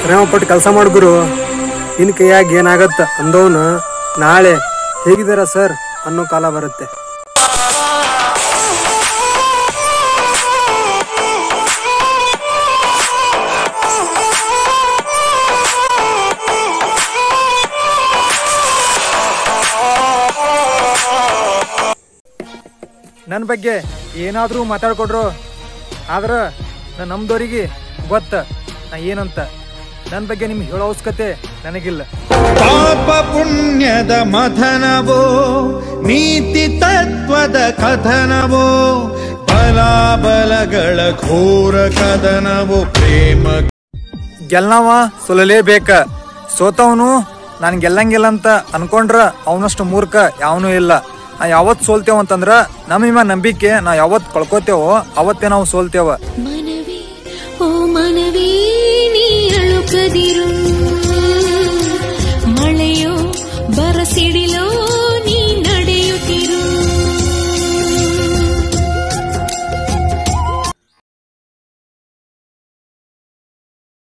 ಶ್ರಮ ಪಟ್ಟು ಕೆಲಸ ಗುರು ನಿನ್ ಕೈಯಾಗ ಏನಾಗತ್ತ ಅಂದವನು ನಾಳೆ ಹೇಗಿದಾರ ಸರ್ ಅನ್ನೋ ಕಾಲ ಬರುತ್ತೆ ನನ್ನ ಬಗ್ಗೆ ಏನಾದರೂ ಮಾತಾಡ್ಕೊಡ್ರು ಆದ್ರೆ ನಾನು ನಮ್ದವ್ರಿಗೆ ಗೊತ್ತ ನಾ ಏನಂತ ನನ್ನ ಬಗ್ಗೆ ನಿಮ್ಗೆ ಹೇಳೋ ಅವಶ್ಯಕತೆ ನನಗಿಲ್ಲ ಪಾಪ ಪುಣ್ಯದ ಮಥನವೋ ನೀತಿ ತತ್ವದ ಕಥನವೋ ಬಲಾಬಲಗಳ ಘೋರ ಕದನವೋ ಪ್ರೇಮ ಗೆಲ್ಲವ ಸೊಲಲೇಬೇಕ ಸೋತವನು ನಾನು ಗೆಲ್ಲಂಗಿಲ್ಲ ಅಂತ ಅನ್ಕೊಂಡ್ರ ಅವನಷ್ಟು ಮೂರ್ಖ ಯಾವನೂ ಇಲ್ಲ ನಾ ಯಾವತ್ ಸೋಲ್ತೇವ ಅಂತಂದ್ರ ನಮ್ಮ ನಿಮ್ಮ ನಂಬಿಕೆ ನಾ ಯಾವತ್ ಕಳ್ಕೊತೇವೋ ಅವತ್ತೇ ನಾವು ಸೋಲ್ತೇವ ಮನವಿ ಓ ಮನವಿ